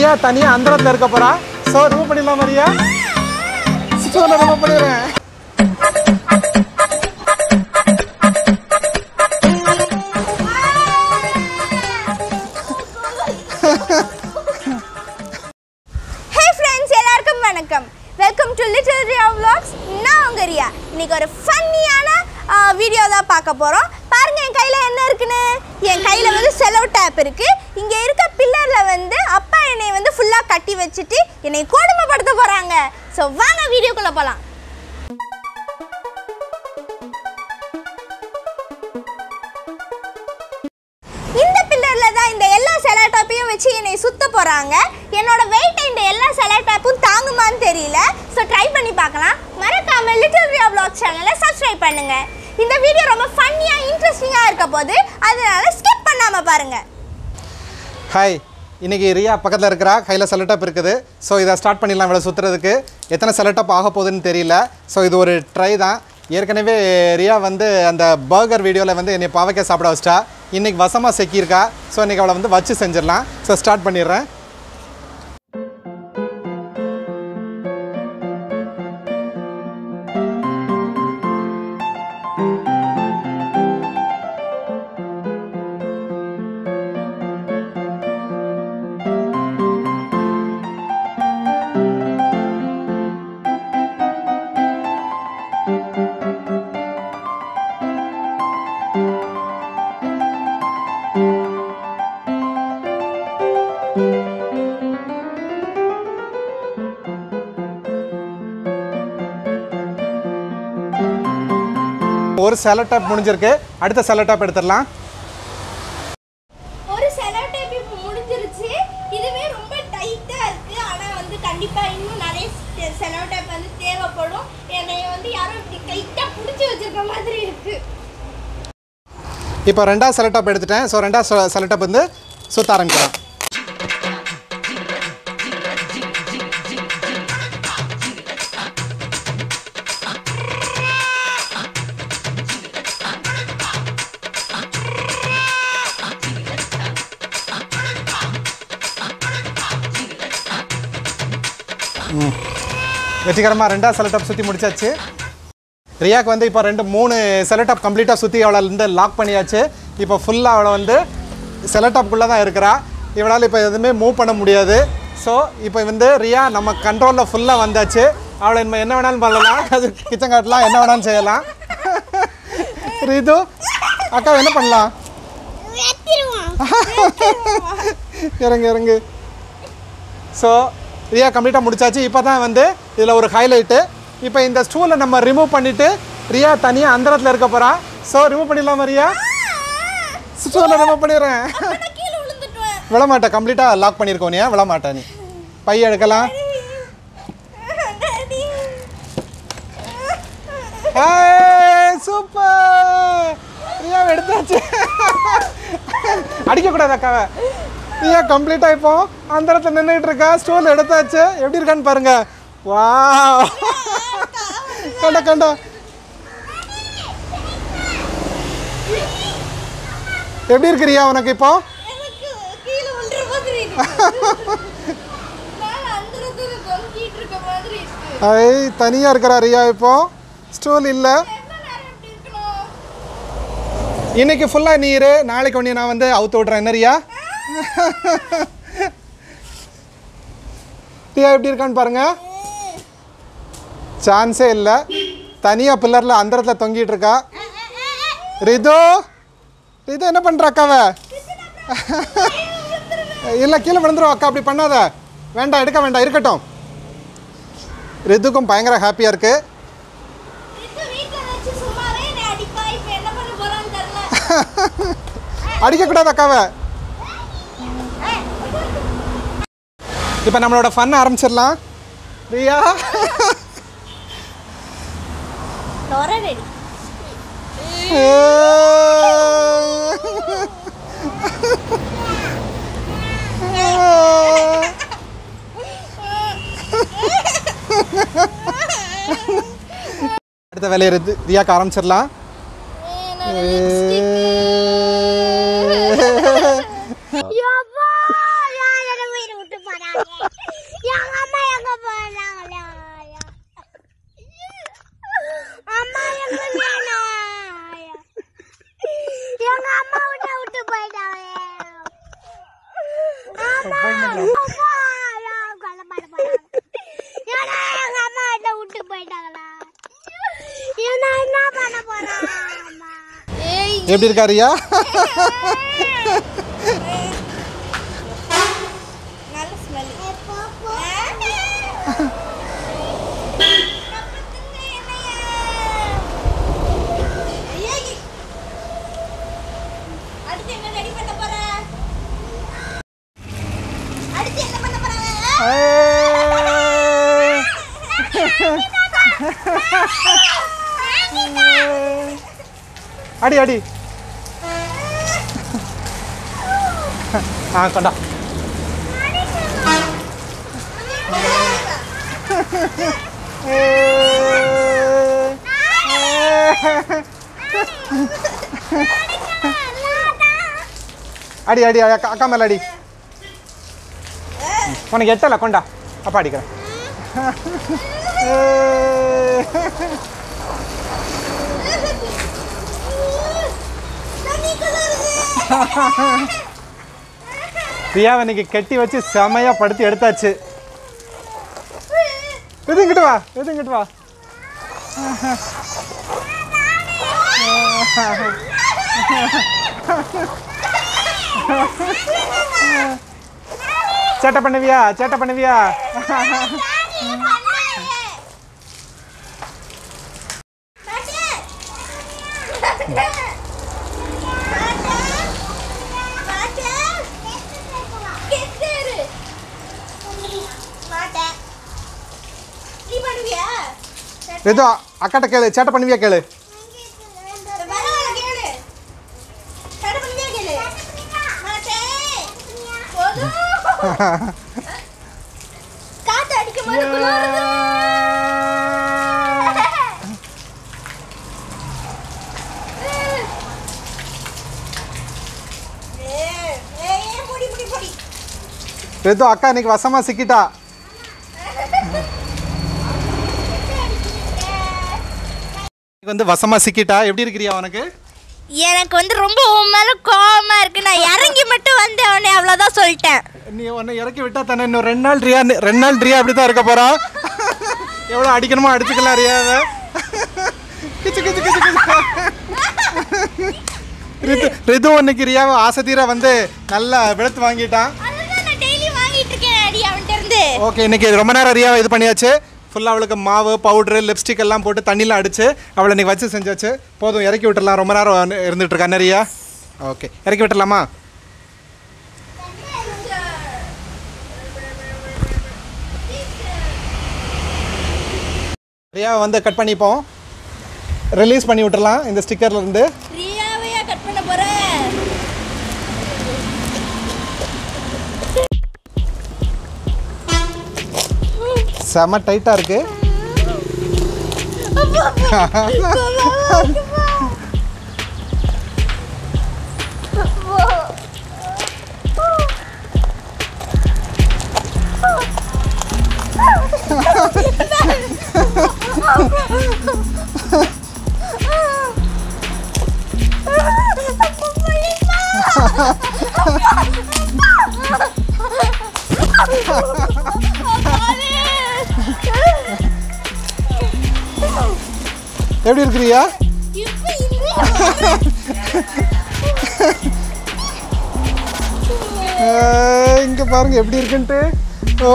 ரியா தனியா அந்தரத்துல இருக்க போறா ஸோ ரிமூவ் பண்ணிடலாம் ரியா ஸோ நான் ரிமூவ் பண்ணிடுறேன் ஹே ஃப்ரெண்ட்ஸ் எல்லாருக்கும் வணக்கம் welcome to little Riya vlogs நான் உங்க ரியா இன்னைக்கு ஒரு ஃபன்னியான வீடியோ தான் பார்க்க போகிறோம் பாருங்க என் கையில் என்ன இருக்குன்னு என் கையில் வந்து செலோ டேப் இருக்கு இங்கே இருக்க பில்லரில் வந்து அப்பா என்னை வந்து ஃபுல்லாக கட்டி வச்சுட்டு என்னை கொடுமைப்படுத்த போகிறாங்க ஸோ வாங்க வீடியோக்குள்ளே போகலாம் இந்த பில்லரில் தான் இந்த எல்லா செலோடாப்பையும் வச்சு என்னை சுத்த போகிறாங்க என்னோட வெயிட்டை இந்த எல்லா செலோடாப்பும் தாங்குமான்னு தெரியல ஸோ ட்ரை பண்ணி பார்க்கலாம் மறக்காம லிட்டில் ரியா vlog சேனலை சப்ஸ்கிரைப் பண்ணுங்க இந்த வீடியோ ரொம்ப ஃபன்னியாக இன்ட்ரெஸ்டிங்காக இருக்க போது அதனால ஸ்கிப் பண்ணாமல் பாருங்க ஹாய் இன்னைக்கு ரியா பக்கத்தில் இருக்கிறா கையில் செலட்டப் இருக்குது ஸோ இதை ஸ்டார்ட் பண்ணிடலாம் இவ்வளோ சுற்றுறதுக்கு எத்தனை செலட்டப் ஆக போகுதுன்னு தெரியல ஸோ இது ஒரு ட்ரை தான் ஏற்கனவே ரியா வந்து அந்த பர்கர் வீடியோவில் வந்து என்னை பாவைக்காய் சாப்பிட வச்சிட்டா இன்னைக்கு வசமாக செக்கியிருக்கா ஸோ இன்னைக்கு அவளை வந்து வச்சு செஞ்சிடலாம் ஸோ ஸ்டார்ட் பண்ணிடுறேன் ஒரு செலட்டாப் முடிஞ்சிருக்கு அடுத்த செலட்டாப் எடுத்துடலாம் ஒரு செலோடேப் இப்போ முடிஞ்சிருச்சு இதுவே ரொம்ப டைட்டாக இருக்குது ஆனால் வந்து கண்டிப்பாக இன்னும் நிறைய செலோடேப் வந்து தேவைப்படும் என்னை வந்து யாரும் இப்படி டைட்டாக பிடிச்சி வச்சிருக்க மாதிரி இருக்குது இப்போ ரெண்டாவது செலட்டாப் எடுத்துட்டேன் ஸோ ரெண்டாவது செலட்டாப் வந்து சுத்த ஆரம்பிக்கிறேன் வெற்றிகரமாக ரெண்டாவது செலட்டாப் சுற்றி முடிச்சாச்சு ரியாக்கு வந்து இப்போ ரெண்டு மூணு செலட்டாப் கம்ப்ளீட்டாக சுற்றி அவளை வந்து லாக் பண்ணியாச்சு இப்போ ஃபுல்லாக அவளை வந்து செலட்டாப்குள்ளே தான் இருக்கிறா இவளால் இப்போ எதுவுமே மூவ் பண்ண முடியாது ஸோ இப்போ வந்து ரியா நம்ம கண்ட்ரோலில் ஃபுல்லாக வந்தாச்சு அவளை நம்ம என்ன வேணாலும் பண்ணலாம் அது கிச்சன் காட்டலாம் என்ன வேணாலும் செய்யலாம் ரிது அக்கா என்ன பண்ணலாம் இறங்கு இறங்கு ஸோ ரியா கம்ப்ளீட்டாக முடிச்சாச்சு இப்போ தான் வந்து இதில் ஒரு ஹைலைட்டு இப்போ இந்த ஸ்டூலை நம்ம ரிமூவ் பண்ணிவிட்டு ரியா தனியாக அந்தரத்தில் இருக்க போகிறா ஸோ ரிமூவ் பண்ணிடலாமா ரியா ஸ்டூலை ரிமூவ் பண்ணிடுறேன் நான் கீழே விழுந்துட்டுவேன் விழமாட்டேன் கம்ப்ளீட்டாக லாக் பண்ணியிருக்கோம் நீ விழமாட்டா நீ பைய எடுக்கலாம் டாடி சூப்பர் ரியா எடுத்தாச்சு அடிக்கக்கூடாது அக்காவை ரியா கம்ப்ளீட்டாக இப்போ அந்த இடத்துல நின்றுட்டு இருக்கா ஸ்டூல் எடுத்தாச்சு எப்படி இருக்கான்னு பாருங்க வா கண்டா கண்டா எப்படி இருக்கு ரியா உனக்கு இப்போ எனக்கு கீழே விழுற மாதிரி இருக்கு மேல அந்த இடத்துல தொங்கிட்டு இருக்க மாதிரி இருக்கு ஐ தனியாக இருக்கிறா ரியா இப்போ ஸ்டூல் இல்லை எவ்வளவு நேரம் இப்படி இருக்கணும் இன்னைக்கு ஃபுல்லாக நீர் நாளைக்கு ஒன்று நான் வந்து அவுத்து விட்றேன் என்ன ரியா ரியா எப்படி இருக்கான்னு பாருங்க சான்ஸே இல்லை தனியாக பில்லரில் அந்த இடத்துல தொங்கிட்டு இருக்கா ரிது ரிது என்ன பண்ணுற அக்காவை இல்லை கீழே விழுந்துரும் அக்கா அப்படி பண்ணாத வேண்டாம் எடுக்க வேண்டாம் இருக்கட்டும் ரிதுக்கும் பயங்கர ஹாப்பியாக இருக்குது இப்ப வீட்ல வச்சு சும்மாவே என்னை அடிப்பா இப்ப என்ன பண்ண போறான்னு தெரியல அடிக்கக்கூடாது அக்காவை இப்போ நம்மளோட ஃபன் ஆரம்பிச்சிடலாம் ரியா டோர ரெடி அடுத்த வேலையை ரிது- ரியாக்கு ஆரம்பிச்சிடலாம் யப்பா யார வீடு விட்டு போறா எங்க அம்மா எங்க போனாங்களா அம்மா எங்க வேணா எங்க அம்மா விட்டு விட்டு போயிட்டாங்க அம்மா அப்பா, நான் கொல்லப்பட போறேன். ஏன்னா எங்க அம்மா விட்டு விட்டு போயிட்டாங்களா ஏன்னா என்ன பண்ண போறேன் அம்மா ஏய் எப்படி இருக்கா ரியா நல்ல ஸ்மெல் அடுத்து என்ன ரெடி பண்ண போற அடுத்து என்ன பண்ண போறாங்க அடி அடி ஆ கொண்டா அடி அடி அக்கா அக்கா மேல அடி உனக்கு எட்டல கொண்டா அப்பா அடிக்கிறேன் ரியாவை இன்னைக்கு கட்டி வச்சு செமையா படுத்து எடுத்தாச்சு எது இங்கிட்டு வா எது இங்கிட்டு வா சேட்டை பண்ணுவியா சேட்டை பண்ணுவியா ஏதோ அக்காட்ட கேளு சேட்டை பண்ணுவியா கேளு காத்து அடிக்கும் போது குளிருது. ஏய், ஏய், முடி, முடி, முடி. ஏதோ அக்கா இன்னைக்கு வசமா சிக்கிட்டா இன்னைக்கு வந்து வசமா சிக்கிட்டா எப்படி இருக்கிறியா உனக்கு எனக்கு வந்து ரொம்ப உன் மேல கோவமா இருக்கு நான் இறங்கி மட்டும் வந்தேன் அவனே அவ்வளவுதான் சொல்லிட்டேன் நீ உன்னை இறக்கி விட்டா தானே இன்னும் ரெண்டு நாள் ரியா ரெண்டு நாள் ரியா அப்படி தான் இருக்க போறா எவ்வளோ அடிக்கணுமோ அடிச்சுக்கலாம் ரியாவை கிச்சு கிச்சு கிச்சு கிச்சு ரிது ரிது இன்னைக்கு ரியாவை ஆசை தீர வந்து நல்லா வெளுத்து வாங்கிட்டான் அதுதான் நான் டெய்லி வாங்கிட்டு இருக்கேன் அடி அவன்கிட்ட இருந்து ஓகே இன்னைக்கு ரொம்ப நேரம் ரியாவை இது பண்ணியாச்சு ஃபுல்லாக அவளுக்கு மாவு பவுட்ரு லிப்ஸ்டிக் எல்லாம் போட்டு தண்ணியில் அடிச்சு அவளை இன்னைக்கு வச்சு செஞ்சாச்சு போதும் இறக்கி விட்டுடலாம் ரொம்ப நேரம் இருந்துட்டு இருக்கா என்ன ரியா ஓகே இறக்கி விட்டுடலாமா ரியாவை வந்து கட் பண்ணிப்போம் ரிலீஸ் பண்ணி விட்டுறலாம் இந்த ஸ்டிக்கர்ல இருந்து ரியாவையா கட் பண்ண போறேன் செம டைட்டாக இருக்கு எப்படி இருக்கிறியா அஹ், இங்க பாருங்க எப்படி இருக்குன்ட்டு ஓ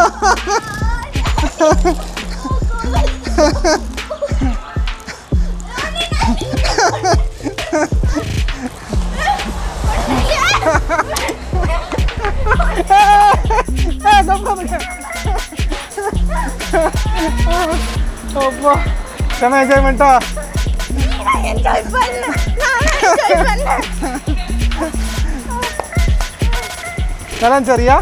அப்பா செம என்ஜாய்மெண்ட்டா என்ஜாய் பண்ண நானும் என்ஜாய் பண்ணேன் நல்லா சரியா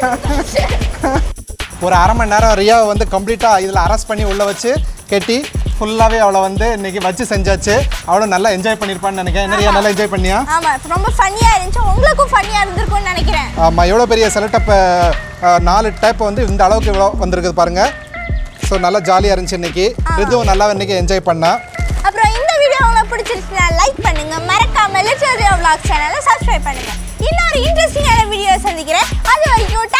ஒரு அரை மணி நேரம் ரியாவை வந்து கம்ப்ளீட்டாக இதில் அரெஸ்ட் பண்ணி உள்ளே வச்சு கட்டி ஃபுல்லாகவே அவளை வந்து இன்னைக்கு வச்சு செஞ்சாச்சு அவளும் நல்லா என்ஜாய் பண்ணியிருப்பான்னு நினைக்கிறேன் என்ன ரியா நல்லா என்ஜாய் பண்ணியா ஆமா ரொம்ப ஃபன்னியா இருந்துச்சு உங்களுக்கும் ஃபன்னியா இருந்திருக்கும்னு நினைக்கிறேன் ஆமாம் எவ்வளோ பெரிய செலட்டப்பை நாலு டைப் வந்து இந்த அளவுக்கு இவ்வளோ வந்திருக்குது பாருங்க ஸோ நல்லா ஜாலியாக இருந்துச்சு இன்னைக்கு ரிதுவும் நல்லா இன்னைக்கு என்ஜாய் பண்ணா அப்புறம் இந்த வீடியோ உங்களுக்கு பிடிச்சிருச்சுன்னா லைக் பண்ணுங்க மறக்காம லிட்டர் vlog சேனலை சப்ஸ்கிரைப் பண்ணுங்க இன்னொரு இன்ட்ரெஸ்டிங்கான வீடியோ சந்திக்கிறேன் அது வரைக்கும்